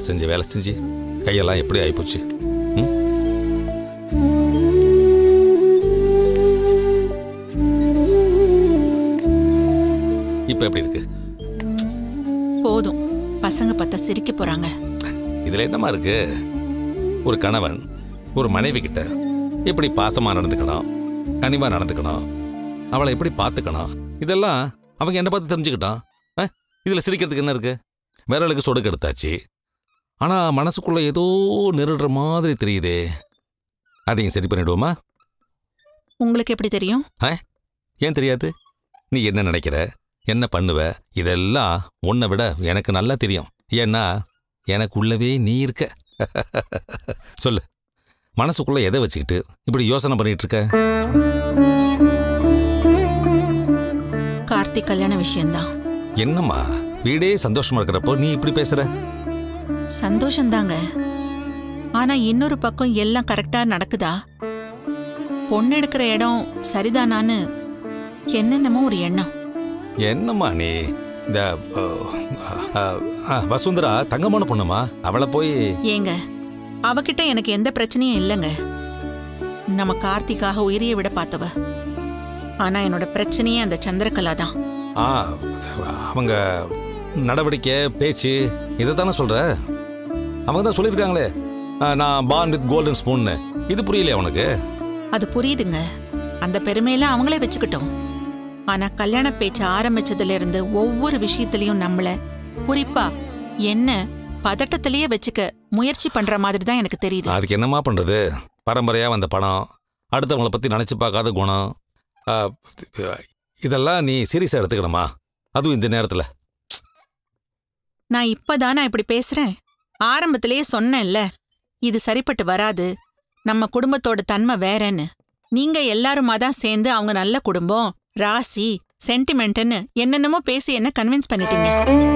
செஞ்சு வேலை செஞ்சு கையெல்லாம் எப்படி ஆயிப்போச்சு ம்? இப்ப எப்படி இருக்கு போதும் பசங்க பார்த்தா சிரிக்க போறாங்க இதுல என்னமா இருக்கு ஒரு கணவன் ஒரு மனைவி கிட்ட எப்படி பாசமா நடந்துக்கணும் கனிவா நடந்துக்கணும் அவளை எப்படி பார்த்துக்கணும் இதெல்லாம் அவங்க என்ன பார்த்து தெரிஞ்சுக்கிட்டான் அஹ், இதுல சிரிக்கிறதுக்கு என்ன இருக்கு விரலுக்கு சொடுக்கு எடுத்தாச்சு ஆனா மனசுக்குள்ள ஏதோ நெருடுற மாதிரி தெரியுதே அதையும் சரி பண்ணிடுவோமா உங்களுக்கு எப்படி தெரியும் ஏன் தெரியாது நீ என்ன நினைக்கிற என்ன பண்ணுவ இதெல்லாம் உன்னை விட எனக்கு நல்லா தெரியும் ஏன்னா எனக்குள்ளவே நீ இருக்க சொல்லு மனசுக்குள்ள எதை வச்சுக்கிட்டு இப்படி யோசனை பண்ணிட்டு இருக்க கார்த்திக் கல்யாண விஷயம்தான் என்னம்மா வீடே சந்தோஷமா இருக்கிறப்போ நீ இப்படி பேசுற சந்தோஷம்தாங்க ஆனா இன்னொரு பக்கம் எல்லாம் கரெக்டா நடக்குதா பொண்ணு எடுக்கிற இடம் சரிதானான்னு என்னென்னமோ ஒரு எண்ணம் என்னம்மா நீ இந்த அஹ், அஹ், அஹ், வசுந்தரா தங்கமான பொண்ணுமா அவளை போய் ஏங்க அவகிட்ட எனக்கு எந்த பிரச்சனையும் இல்லைங்க நம்ம கார்த்திக்காக உயிரையை விட பார்த்தவ ஆனா என்னோட பிரச்சனையே அந்த சந்திரகலா தான் ஆ அவங்க நடவடிக்கை பேச்சு இதை தானே சொல்ற அவங்க தான் சொல்லியிருக்காங்களே ஆ, நான் பான் வித் கோல்டன் ஸ்பூன்னு இது புரியலையா உனக்கு அது புரியுதுங்க அந்த பெருமையெல்லாம் அவங்களே வச்சுக்கிட்டோம் ஆனா கல்யாண பேச்சு ஆரம்பிச்சதுல இருந்து ஒவ்வொரு விஷயத்திலயும் நம்மள குறிப்பா என்ன பதட்டத்திலேயே வச்சுக்க முயற்சி பண்ற மாதிரி தான் எனக்கு தெரியுது அதுக்கு என்னம்மா பண்றது பரம்பரையா வந்த பணம் அடுத்தவங்கள பத்தி நினைச்சு பார்க்காத குணம் ஆ, இதெல்லாம் நீ சீரியஸா எடுத்துக்கணுமா அதுவும் இந்த நேரத்துல நான் இப்பதானா இப்படி பேசுறேன் ஆரம்பத்திலேயே சொன்னேன்ல இது சரிப்பட்டு வராது நம்ம குடும்பத்தோட தன்மை வேறன்னு நீங்க எல்லாருமா தான் சேர்ந்து அவங்க நல்ல குடும்பம் ராசி சென்டிமெண்ட்னு என்னென்னமோ பேசி என்ன கன்வின்ஸ் பண்ணிட்டீங்க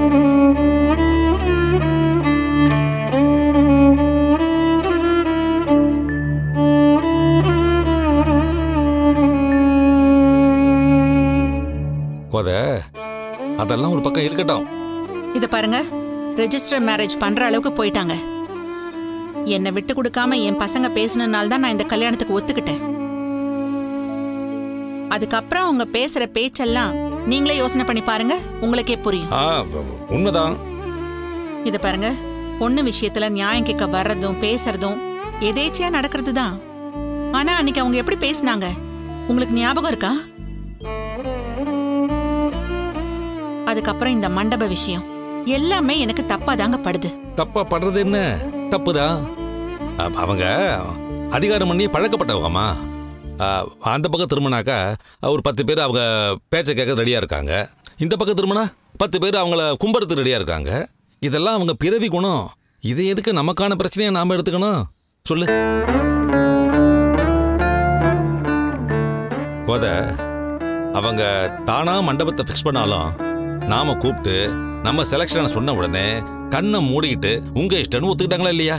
கோத அதெல்லாம் ஒரு பக்கம் இருக்கட்டும் இத பாருங்க ரெஜிஸ்டர் மேரேஜ் பண்ற அளவுக்கு போயிட்டாங்க என்னை விட்டு கொடுக்காம என் பசங்க பேசினனால தான் நான் இந்த கல்யாணத்துக்கு ஒத்துக்கிட்டேன் அதுக்கப்புறம் அவங்க பேசுற பேச்செல்லாம் நீங்களே யோசனை பண்ணி பாருங்க உங்களுக்கே புரியும் ஆ உண்மைதான் இத பாருங்க பொண்ணு விஷயத்துல நியாயம் கேட்க வர்றதும் பேசுறதும் எதேச்சியா நடக்கிறது தான் ஆனா அன்னைக்கு அவங்க எப்படி பேசுனாங்க உங்களுக்கு ஞாபகம் இருக்கா அதுக்கப்புறம் இந்த மண்டப விஷயம் எல்லாமே எனக்கு தப்பா தாங்க படுது தப்பா படுறது என்ன தப்புதான் அ- அவங்க அதிகாரம் பண்ணி பழக்கப்பட்டவங்கம்மா அ, அந்த பக்கம் திரும்பினாக்கா ஒரு பத்து பேர் அவங்க பேச்சை கேட்க ரெடியாக இருக்காங்க இந்த பக்கம் திரும்பினா பத்து பேர் அவங்கள கும்பறதுக்கு ரெடியாக இருக்காங்க இதெல்லாம் அவங்க பிறவி குணம் இது எதுக்கு நமக்கான பிரச்சனையை நாம் எடுத்துக்கணும் சொல்லு கோத அவங்க தானா மண்டபத்தை ஃபிக்ஸ் பண்ணாலும் நாம கூப்பிட்டு நம்ம செலெக்ஷனை சொன்ன உடனே கண்ணை மூடிக்கிட்டு உங்க இஷ்டம்னு ஒத்துக்கிட்டாங்களா இல்லையா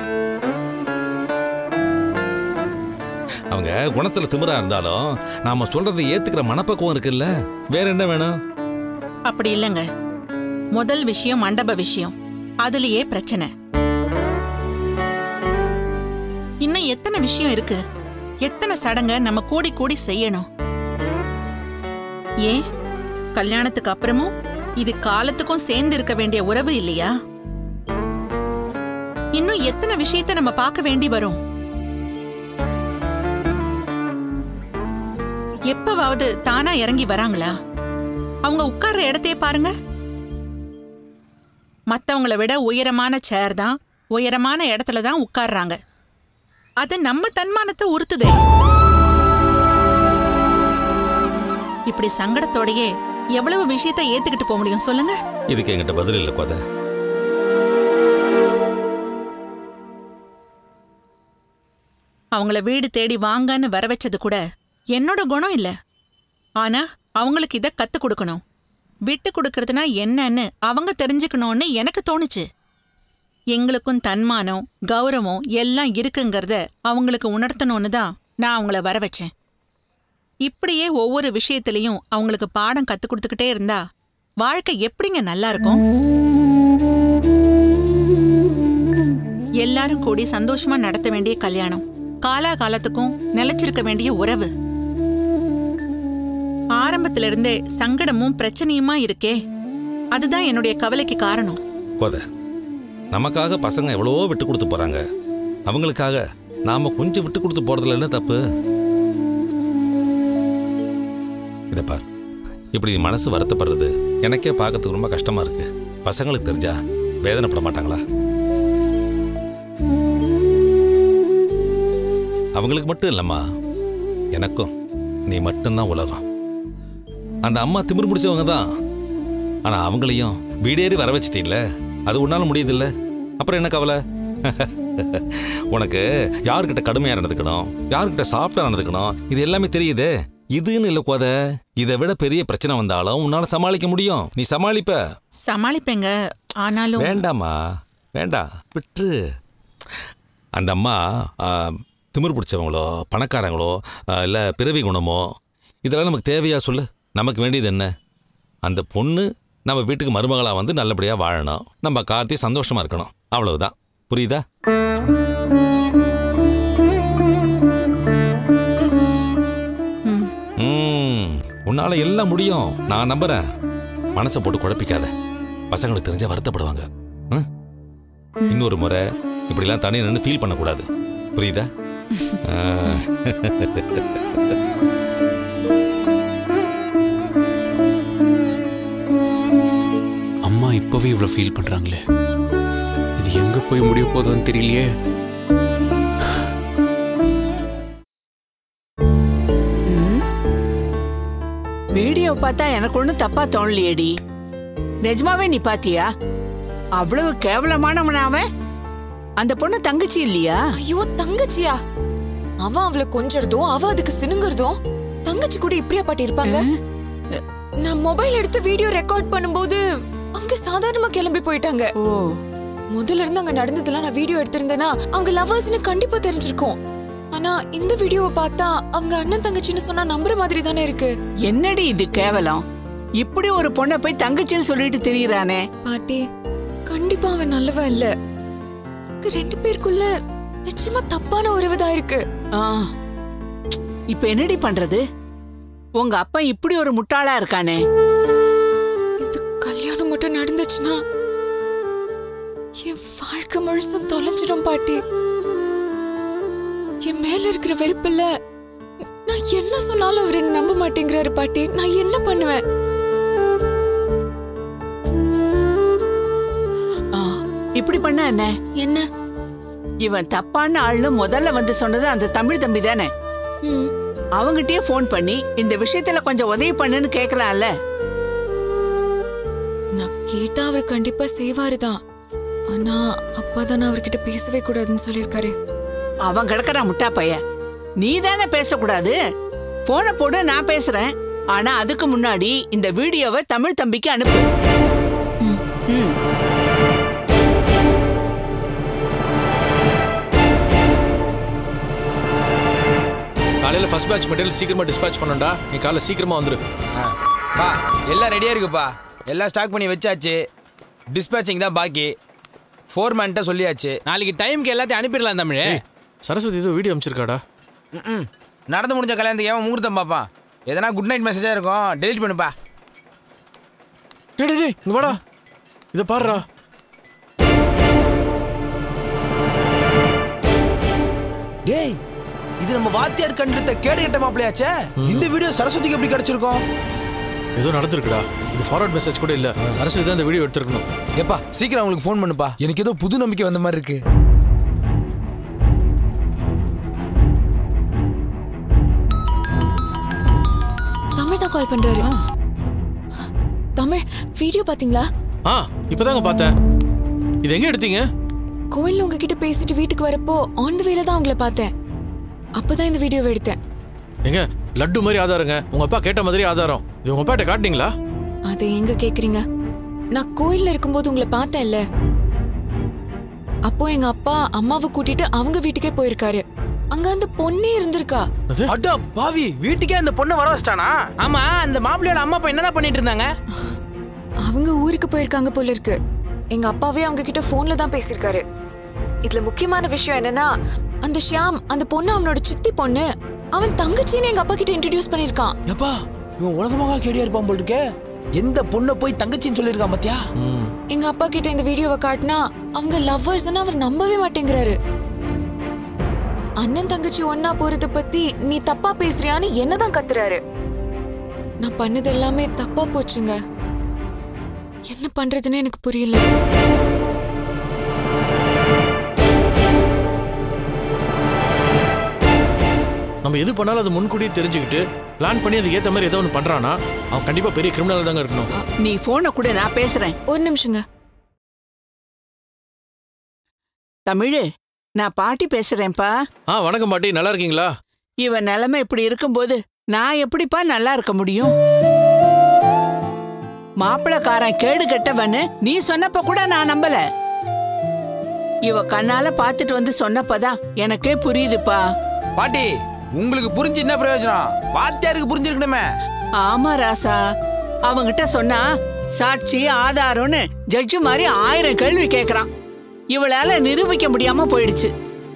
அவங்க குணத்துல திமிரா இருந்தாலும் நாம சொல்றதை ஏத்துக்கிற மனப்பக்குவம் இருக்குல்ல வேற என்ன வேணும் அப்படி இல்லைங்க முதல் விஷயம் மண்டப விஷயம் அதுலயே பிரச்சனை இன்னும் எத்தனை விஷயம் இருக்கு எத்தனை சடங்க நம்ம கூடி கூடி செய்யணும் ஏன் கல்யாணத்துக்கு அப்புறமும் இது காலத்துக்கும் சேர்ந்து இருக்க வேண்டிய உறவு இல்லையா இன்னும் எத்தனை விஷயத்த நம்ம பார்க்க வேண்டி வரும் எப்பவாவது தானா இறங்கி வராங்களா அவங்க உட்கார்ற இடத்தையே பாருங்க மத்தவங்கள விட உயரமான சேர் தான் உயரமான இடத்துல தான் உட்கார்றாங்க அது நம்ம தன்மானத்தை உறுத்துதே இப்படி சங்கடத்தோடயே எவ்வளவு விஷயத்த ஏத்துக்கிட்டு போக முடியும் சொல்லுங்க இதுக்கு என்கிட்ட பதில் இல்லை கோத அவங்கள வீடு தேடி வாங்கன்னு வர வச்சது கூட என்னோட குணம் இல்ல ஆனா அவங்களுக்கு இத கத்து கொடுக்கணும் விட்டு கொடுக்கறதுனா என்னன்னு அவங்க தெரிஞ்சுக்கணும்னு எனக்கு தோணுச்சு எங்களுக்கும் தன்மானம் கௌரவம் எல்லாம் இருக்குங்கிறத அவங்களுக்கு உணர்த்தணும்னு தான் நான் அவங்கள வர வச்சேன் இப்படியே ஒவ்வொரு விஷயத்திலையும் அவங்களுக்கு பாடம் கத்து கொடுத்துக்கிட்டே இருந்தா வாழ்க்கை எப்படிங்க நல்லா இருக்கும் எல்லாரும் கூடி சந்தோஷமா நடத்த வேண்டிய கல்யாணம் காலாகாலத்துக்கும் நிலைச்சிருக்க வேண்டிய உறவு ஆரம்பத்துல இருந்தே சங்கடமும் பிரச்சனையுமா இருக்கே அதுதான் என்னுடைய கவலைக்கு காரணம் கோத நமக்காக பசங்க எவ்வளவோ விட்டு கொடுத்து போறாங்க அவங்களுக்காக நாம கொஞ்சம் விட்டு கொடுத்து போறதுல என்ன தப்பு இதை பார் இப்படி மனசு வருத்தப்படுறது எனக்கே பார்க்கறதுக்கு ரொம்ப கஷ்டமா இருக்கு பசங்களுக்கு தெரிஞ்சா வேதனைப்பட மாட்டாங்களா அவங்களுக்கு மட்டும் இல்லைம்மா எனக்கும் நீ மட்டும்தான் உலகம் அந்த அம்மா திமிரு பிடிச்சவங்க தான் ஆனா அவங்களையும் வீடேறி வர வச்சிட்டீல்ல அது உன்னால முடியுதில்ல அப்புறம் என்ன கவலை உனக்கு யார்கிட்ட கடுமையா நடந்துக்கணும் யார்கிட்ட சாஃப்டா நடந்துக்கணும் இது எல்லாமே தெரியுதே இதுன்னு இல்ல கோத இதை விட பெரிய பிரச்சனை வந்தாலும் உன்னால சமாளிக்க முடியும் நீ சமாளிப்ப சமாளிப்பேங்க ஆனாலும் வேண்டாம்மா வேண்டாம் விட்டு அந்த அம்மா ஆ, திமிரு பிடிச்சவங்களோ பணக்காரங்களோ இல்லை பிறவி குணமோ இதெல்லாம் நமக்கு தேவையா சொல்லு நமக்கு வேண்டியது என்ன அந்த பொண்ணு நம்ம வீட்டுக்கு மருமகளாக வந்து நல்லபடியாக வாழணும் நம்ம கார்த்தி சந்தோஷமாக இருக்கணும் அவ்வளவுதான் புரியுதா ம், ம் உன்னால எல்லாம் முடியும் நான் நம்புறேன் மனசை போட்டு குழப்பிக்காத பசங்களுக்கு தெரிஞ்சா வருத்தப்படுவாங்க ம்? இன்னொரு முறை இப்படிலாம் தனி நின்று ஃபீல் பண்ணக்கூடாது புரியுதா ஆ. அம்மா இப்பவே இவ்வளவு ஃபீல் பண்றாங்களே இது எங்க போய் முடிய போகுதுன்னு தெரியலையே ம். வீடியோ பார்த்தா எனக்கு ஒன்றும் தப்பா தோணலையேடி நிஜமாவே நீ பாத்தியா அவ்வளவு கேவலமானவனா அவன் அந்த பொண்ணு தங்கச்சி இல்லையா ஐயோ தங்கச்சியா அவ அவளை கொஞ்சறதும் அவ அதுக்கு சினுங்குறதும் தங்கச்சி கூட இப்படியா பாட்டி இருப்பாங்க நான் மொபைல் எடுத்து வீடியோ ரெக்கார்ட் பண்ணும்போது அவங்க சாதாரணமா கிளம்பி போயிட்டாங்க ஓ முதல்ல இருந்து அங்க நடந்ததெல்லாம் நான் வீடியோ எடுத்திருந்தேன்னா அவங்க லவர்ஸ்னு கண்டிப்பா தெரிஞ்சிருக்கும் ஆனா இந்த வீடியோவை பார்த்தா அவங்க அண்ணன் தங்கச்சின்னு சொன்னா நம்புற மாதிரி தானே இருக்கு என்னடி இது கேவலம் இப்படி ஒரு பொண்ணை போய் தங்கச்சின்னு சொல்லிட்டு திரியறானே பாட்டி கண்டிப்பா அவன் நல்லவன் இல்ல அவங்க ரெண்டு பேருக்குள்ள நிச்சயமா தப்பான உறவுதான் இருக்கு ஆ. இப்ப என்னடி பண்றது உங்க அப்பா இப்படி ஒரு முட்டாளா இருக்கானே இந்த கல்யாணம் மட்டும் நடந்துச்சுன்னா என் வாழ்க்கை முழுசும் தொலைஞ்சிடும் பாட்டி என் மேல இருக்கிற வெறுப்புல நான் என்ன சொன்னாலும் அவர் என்ன நம்ப மாட்டேங்கிறாரு பாட்டி நான் என்ன பண்ணுவேன் ஆ, இப்படி பண்ண என்ன என்ன இவன் தப்பான ஆள்னு முதல்ல வந்து சொன்னது அந்த தமிழ் தம்பி தானே ம், அவங்கிட்டயே ஃபோன் பண்ணி இந்த விஷயத்துல கொஞ்சம் உதவி பண்ணுன்னு கேட்கலாம்ல நான் கேட்டா அவர் கண்டிப்பா செய்வாரு தான் ஆனா அப்பாதான் நான் அவர்கிட்ட பேசவே கூடாதுன்னு சொல்லியிருக்காரு அவன் கிடக்குறான் முட்டா பையன் நீ தானே பேசக்கூடாது போனை போடு நான் பேசுறேன் ஆனா அதுக்கு முன்னாடி இந்த வீடியோவை தமிழ் தம்பிக்கு அனுப்பு ம். ம் காலையில் ஃபர்ஸ்ட் பேட்ச் மெட்டீரியல் சீக்கிரமா டிஸ்பேச் பண்ணணும்டா நீ காலைல சீக்கிரமா வந்துரு ஆ. பா எல்லாம் ரெடியாக இருக்குப்பா எல்லாம் ஸ்டாக் பண்ணி வச்சாச்சு டிஸ்பேச்சிங் தான் பாக்கி ஃபோர்மேன்ட்ட சொல்லியாச்சு நாளைக்கு டைம்க்கு எல்லாத்தையும் அனுப்பிடலாம் தமிழ் ஏய், சரஸ்வதி ஏதோ வீடியோ அமைச்சிருக்காடா ம் நடந்து முடிஞ்ச கல்யாணத்துக்கு ஏன் முகூர்த்தம் பார்ப்பான் எதனா குட் நைட் மெசேஜாக இருக்கும் டெலிட் பண்ணுப்பா டேய் டேய், டேய் இங்க வாடா இதை பாருடா டேய் இது நம்ம வாத்தியார் கண்டெடுத்த கேடு கட்ட மாப்பிளையாச்சே இந்த வீடியோ சரஸ்வதிக்கு எப்படி கிடைச்சிருக்கோம் ஏதோ நடந்திருக்குடா இது ஃபார்வர்ட் மெசேஜ் கூட இல்ல சரஸ்வதி தான் இந்த வீடியோ எடுத்திருக்கணும் எப்பா சீக்கிரம் அவங்களுக்கு ஃபோன் பண்ணுப்பா எனக்கு ஏதோ புது நம்பிக்கை வந்த மாதிரி இருக்கு தமிழ் தான் கால் பண்றாரு தமிழ் வீடியோ பாத்தீங்களா ஆ இப்பதாங்க பார்த்தேன் இது எங்க எடுத்தீங்க கோயில்ல உங்ககிட்ட பேசிட்டு வீட்டுக்கு வரப்போ ஆன் த வேல தான் உங்களை பார்த்தேன் அப்பதான் இந்த வீடியோவை எடுத்தேன் எங்க லட்டு மாதிரி ஆதாரங்க உங்க அப்பா கேட்ட மாதிரி ஆதாரம் இது உங்க அப்பாட்ட காட்டினீங்களா அதை எங்க கேக்குறீங்க நான் கோயில்ல இருக்கும்போது உங்களை பார்த்தேன்ல அப்போ எங்க அப்பா அம்மாவை கூட்டிட்டு அவங்க வீட்டுக்கே போயிருக்காரு அங்க அந்த பொண்ணே இருந்திருக்கா அது அடா பாவி வீட்டுக்கே அந்த பொண்ணை வர வச்சிட்டானா ஆமா அந்த மாப்பிள்ளையோட அம்மா அப்பா என்னதான் பண்ணிட்டு இருந்தாங்க அவங்க ஊருக்கு போயிருக்காங்க போல இருக்கு எங்க அப்பாவே அவங்க கிட்ட போன்ல தான் பேசியிருக்காரு இதுல முக்கியமான விஷயம் என்னன்னா அந்த ஷியாம் அந்த பொண்ணு அவனோட சித்தி பொண்ணு அவன் தங்கச்சின்னு எங்க அப்பா கிட்ட இன்ட்ரடியூஸ் பண்ணிருக்கான் எப்பா இவன் உலகமாக கேடியா இருப்பான் போல் இருக்கே எந்த பொண்ணை போய் தங்கச்சின்னு சொல்லியிருக்கான் பாத்தியா எங்க அப்பா கிட்ட இந்த வீடியோவை காட்டினா அவங்க லவ்வர்ஸ்னு அவர் நம்பவே மாட்டேங்கிறாரு அண்ணன் தங்கச்சி ஒன்னா போறத பத்தி நீ தப்பா பேசுறியான்னு என்னதான் கத்துறாரு நான் பண்ணது எல்லாமே தப்பா போச்சுங்க என்ன பண்றதுன்னு எனக்கு புரியல நம்ம எது பண்ணாலும் அது முன்கூட்டியே தெரிஞ்சுக்கிட்டு பிளான் பண்ணி அதுக்கு ஏற்ற மாதிரி ஏதோ ஒன்று பண்ணுறான்னா அவன் கண்டிப்பாக பெரிய கிரிமினல் தாங்க இருக்கணும் நீ போனை கூட நான் பேசுறேன் ஒரு நிமிஷங்க தமிழு நான் பாட்டி பேசுறேன்ப்பா ஆ வணக்கம் பாட்டி நல்லா இருக்கீங்களா இவன் நிலைமை இப்படி இருக்கும்போது நான் எப்படிப்பா நல்லா இருக்க முடியும் மாப்பிளக்காரன் கேடு கெட்டவன்னு நீ சொன்னப்ப கூட நான் நம்பல இவ கண்ணால பாத்துட்டு வந்து சொன்னப்பதான் எனக்கே புரியுதுப்பா பாட்டி உங்களுக்கு புரிஞ்சு என்ன பிரயோஜனம் வாத்தியாருக்கு புரிஞ்சிருக்கணுமே ஆமா ராசா அவங்கிட்ட சொன்னா சாட்சி ஆதாரம்னு ஜட்ஜு மாதிரி ஆயிரம் கேள்வி கேக்குறான் இவளால நிரூபிக்க முடியாம போயிடுச்சு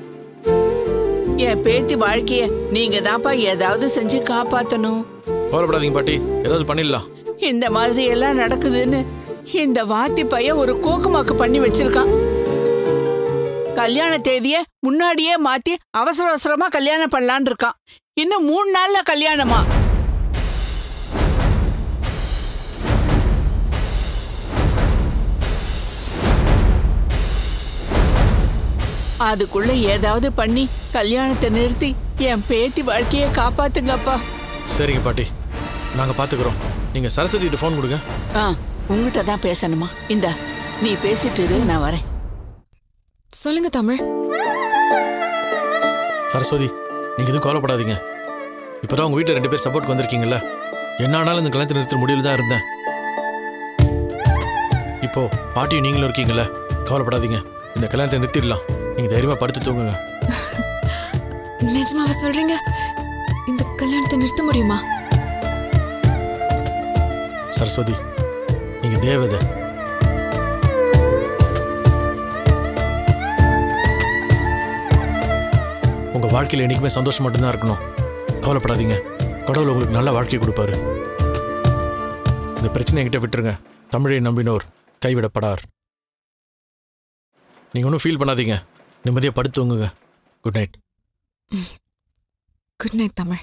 என் பேத்தி வாழ்க்கைய நீங்க தான்ப்பா ஏதாவது செஞ்சு காப்பாத்தணும் கவலைப்படாதீங்க பாட்டி ஏதாவது பண்ணிடலாம் இந்த மாதிரி எல்லாம் நடக்குதுன்னு இந்த வாத்தி பையன் ஒரு கோக்குமாக்கு பண்ணி வச்சிருக்கான் கல்யாண தேதிய முன்னாடியே மாத்தி அவசர அவசரமா கல்யாணம் பண்ணலான்னு இருக்கான் இன்னும் மூணு நாள்ல கல்யாணமா அதுக்குள்ள ஏதாவது பண்ணி கல்யாணத்தை நிறுத்தி என் பேத்தி வாழ்க்கைய காப்பாத்துங்கப்பா சரிங்க பாட்டி நாங்கள் பார்த்துக்குறோம் நீங்கள் சரஸ்வதிகிட்ட ஃபோன் கொடுங்க ஆ உங்ககிட்ட தான் பேசணுமா இந்தா நீ பேசிட்டு இரு நான் வரேன் சொல்லுங்க தமிழ் சரஸ்வதி நீங்கள் எதுவும் கவலைப்படாதீங்க இப்போ தான் உங்கள் வீட்டில் ரெண்டு பேர் சப்போர்ட் வந்திருக்கீங்கல்ல என்ன ஆனாலும் இந்த கல்யாணத்தை நிறுத்த முடியல தான் இருந்தேன் இப்போ பாட்டியும் நீங்களும் இருக்கீங்கல்ல கவலைப்படாதீங்க இந்த கல்யாணத்தை நிறுத்திடலாம் நீங்கள் தைரியமாக படுத்து தூங்குங்க நிஜமாவா சொல்றீங்க இந்த கல்யாணத்தை நிறுத்த முடியுமா சரஸ்வதி நீங்கள் தேவதை உங்கள் வாழ்க்கையில் என்றைக்குமே சந்தோஷம் மட்டும்தான் இருக்கணும் கவலைப்படாதீங்க கடவுள் உங்களுக்கு நல்ல வாழ்க்கை கொடுப்பாரு இந்த பிரச்சனை என்கிட்ட விட்டுருங்க தமிழை நம்பினோர் கைவிடப்படார் நீங்கள் ஒன்றும் ஃபீல் பண்ணாதீங்க நிம்மதியாக படுத்து தூங்குங்க good night good night Tamil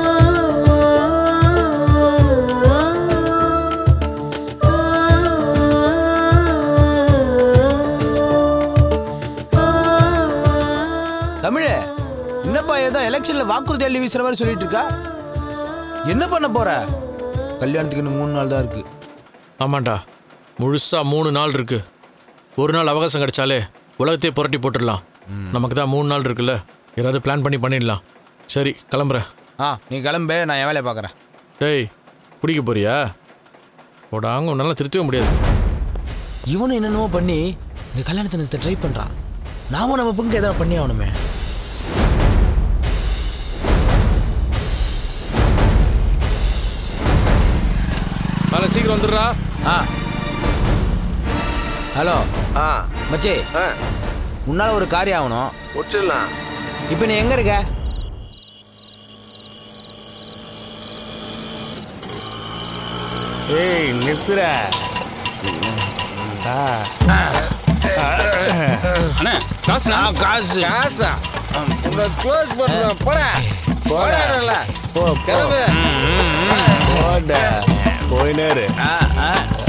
Tamil என்னப்பா ஏதோ எலெக்ஷன்ல வாக்குறுதி அள்ளி வீசுற மாதிரி சொல்லிட்டு இருக்கா என்ன பண்ண போற கல்யாணத்துக்கு இன்னும் மூணு நாள் தான் இருக்கு ஆமாண்டா முழுசாக மூணு நாள் இருக்கு ஒரு நாள் அவகாசம் கிடைச்சாலே உலகத்தையே புரட்டி போட்டுடலாம் நமக்கு தான் மூணு நாள் இருக்குல்ல ஏதாவது பிளான் பண்ணி பண்ணிடலாம் சரி கிளம்புறேன் ஆ நீ கிளம்பு நான் என் வேலையை பார்க்குறேன் டேய் குடிக்க போறியா போடாங்க உன்னால திருத்தவே முடியாது இவனும் என்னென்னமோ பண்ணி இந்த கல்யாணத்தை நிறுத்த ட்ரை பண்ணுறான் நாமும் நம்ம பங்கு எதாவது பண்ணி ஆகணுமே மேலே சீக்கிரம் வந்துடுறா ஆ ஹலோ ஆ மச்சி ஆ உன்னால ஒரு காரியம் ஆகணும் முடிச்சிடலாம் இப்போ நீ எங்கே இருக்க ஏய் நிறுத்துற அண்ணா காசு ஆ, காசு காசா உன்னை க்ளோஸ் பண்ணுறேன் போடா போடா நல்லா போ போ கிளம்பு போட போயினேரு ஆ, ஆ.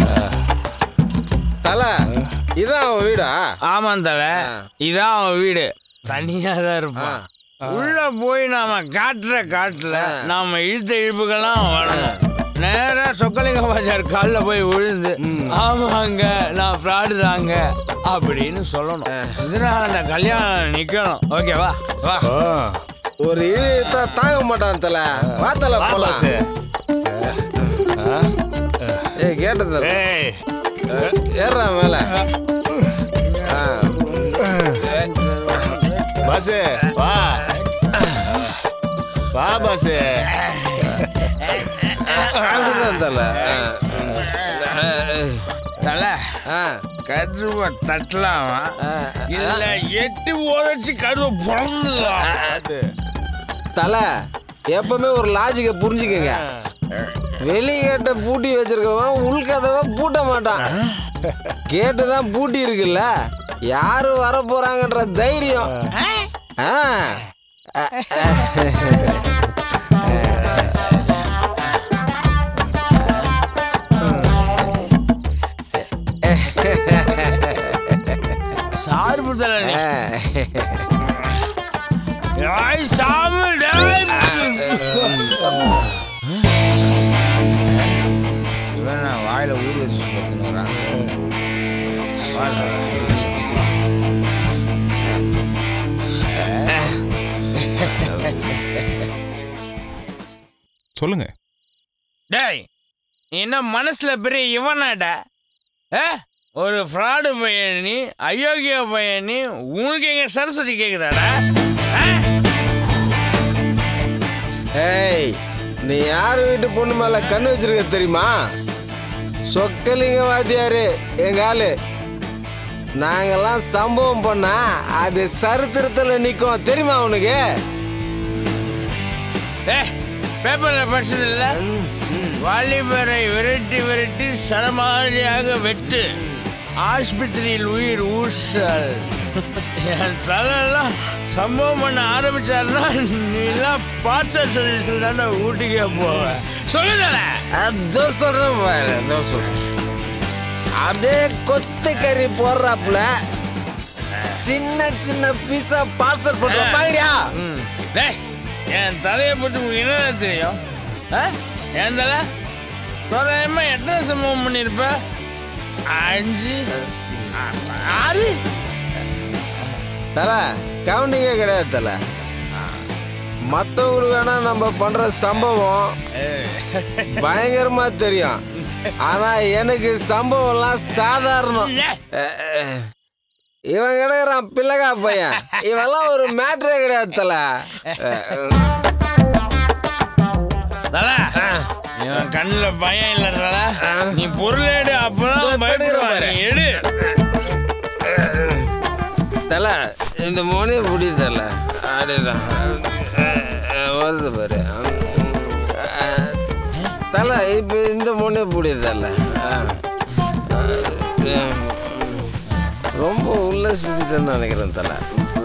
தலை இதான் அவன் வீடா ஆமாம் தல இதான் அவன் வீடு தனியாக தான் இருப்பான் உள்ள போய் நாம காட்டுற காட்டுல நாம இழுத்த இழுப்புக்கெல்லாம் வரணும் நேரா சொக்கலிங்க பஜார் காலில் போய் விழுந்து ஆமாங்க நான் ஃப்ராடு தாங்க அப்படின்னு சொல்லணும் இதனால அந்த கல்யாணம் நிக்கணும் ஓகேவா வா ஓ ஒரு இழு இழுத்தா தாங்க மாட்டான் தலை வா தலை வா போலாம் பாஸ் ஏய் கேட்டது ஏய் ஏறா மேல ஆ, பாஸ் வா வா பாஸ் அப்படிதான் தலை ஆ, ஆ, தலை ஆ, கருவை தட்டலாமா ஆ, இல்ல எட்டு உதச்சு கருவை பிறந்துடலாம் தலை எப்பவுமே ஒரு லாஜிக்கை புரிஞ்சுக்கங்க வெளிகேட்டை பூட்டி வச்சிருக்கவன் உள்கதவை பூட்ட மாட்டான் கேட்டு தான் பூட்டி இருக்குல்ல யாரு வர போறாங்கன்ற தைரியம் ஆ. சார்பு தலை நீ. ஆ. ஏய், சாமி, டேய். இவன் என்ன வாயில ஊறி வச்சு பத்துனுறான் சொல்லுங்க டேய் நீ என்ன மனசுல பெரிய இவனாடா ஏ ஒரு ஃப்ராடு பையன் நீ அயோக்கிய பையன் நீ உனக்கு எங்க சரஸ்வதி கேக்குதாடா ஆ? ஏய் நீ யார் வீட்டு பொண்ணு மேல கண்ணு வச்சிருக்க தெரியுமா சொக்கலிங்க வாத்தியாரு எங்க ஆளு நாங்கெல்லாம் சம்பவம் பண்ணா அது சரித்திரத்துல நிக்கும் தெரியுமா உனக்கு ஏ பேப்பர்ல படிச்சது இல்ல வாலிபரை விரட்டி விரட்டி சரமாரியாக வெட்டு ஆஸ்பத்திரியில் உயிர் ஊசல் என் தலையெல்லாம் சம்பவம் பண்ண ஆரம்பிச்சாருன்னா நீலாம் பார்சல் சர்வீஸ்ல தானே ஊட்டிக்கே போவ சொல்லுதல அதோ சொல்றேன் பாரு அதோ சொல்றேன் அப்படியே கொத்து கறி போடுறாப்புல சின்ன சின்ன பீஸா பார்சல் பண்ற பாக்குறியா டேய் என் தலையை பற்றி உங்களுக்கு என்ன தெரியும் ஆ? என் தலை தோராயமா எத்தனை சம்பவம் பண்ணியிருப்ப அஞ்சு ஆ- ஆறு தல கவுண்டிங்கே கிடையாது தல மற்றவங்களுக்கு வேணா நம்ம பண்ற சம்பவம் பயங்கரமா தெரியும் ஆனா எனக்கு சம்பவம்லாம் சாதாரணம் அஹ், அஹ். இவன் கிடக்குறான் பிள்ளைகா பையன் இவெல்லாம் ஒரு மேட்ரே கிடையாது தல தல இவன் கண்ணில் பயம் இல்லை தல நீ பொருள் எடு இதோ அப்பதான் இப்ப எடுக்கிறேன் பயப்படுவான் பாரு. நீ எடு தல இந்த மோனே புடி தல அப்படிதான் வருது பாரு அஹ், தல இப்போ இந்த மோனே புடி தல ரொம்ப உள்ள சுத்திட்டேன்னு நினைக்கிறேன் தல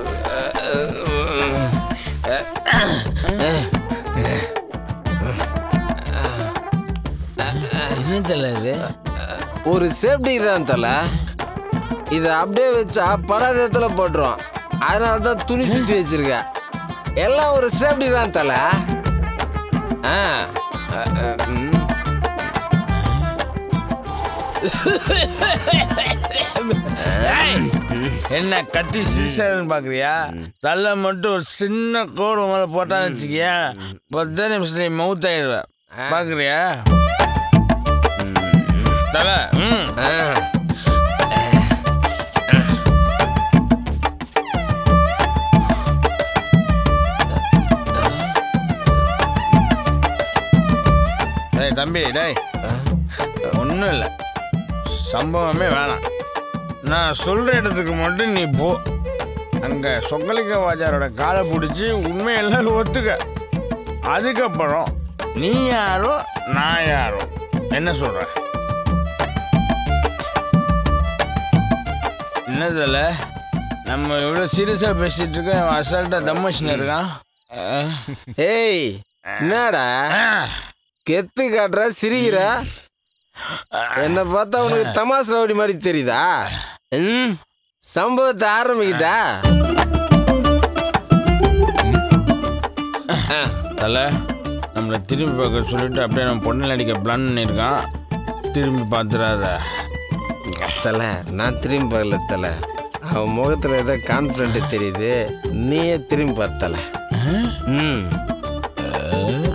என்ன தல இது ஒரு சேஃப்டி தான் தல இதை அப்படியே வச்சா படாதத்துல போட்டுரும் அதனால தான் துணி சுற்றி வச்சிருக்கேன் எல்லாம் ஒரு சேஃப்டி தான் தல ஆ அ, அ, ம். ஏய், என்ன கத்தி சிரிச்சாருன்னு பாக்குறியா தலை மட்டும் ஒரு சின்ன கோடு மேல போட்டான்னு வச்சுக்கியா பத்து நிமிஷத்துல மவுத் ஆயிடுவேன் பாக்குறியா தலை ம் ஆ. டேய் தம்பி டேய் ஒன்றும் இல்லை சம்பவமே வேணாம் நான் சொல்கிற இடத்துக்கு மட்டும் நீ போ அங்கே சொக்கலிங்க வாஜாரோட காலை பிடிச்சி உண்மையெல்லாம் ஒத்துக்க அதுக்கப்புறம் நீ யாரோ நான் யாரோ என்ன சொல்ற என்னதில்ல நம்ம எவ்வளோ சீரியஸாக பேசிட்டு இருக்க அவன் அசால்ட்டாக தம்மஷன் இருக்கான் அஹ். ஏய் என்னடா கெத்து காட்டுற சிரிக்கிற என்ன பார்த்தா உனக்கு தமாஸ் ரவுடி மாதிரி தெரியுதா ம், சம்பவத்தை ஆரம்பிக்கிட்டா தலை நம்மளை திரும்பி பார்க்க சொல்லிட்டு அப்படியே நம்ம பொண்ணில் அடிக்க பிளான் பண்ணியிருக்கான் திரும்பி பார்த்துடாத தல நான் திரும்பி பார்க்கல தல அவன் முகத்துல ஏதோ கான்ஃபிடென்ட் தெரியுது நீயே திரும்பி பார்த்தல ம்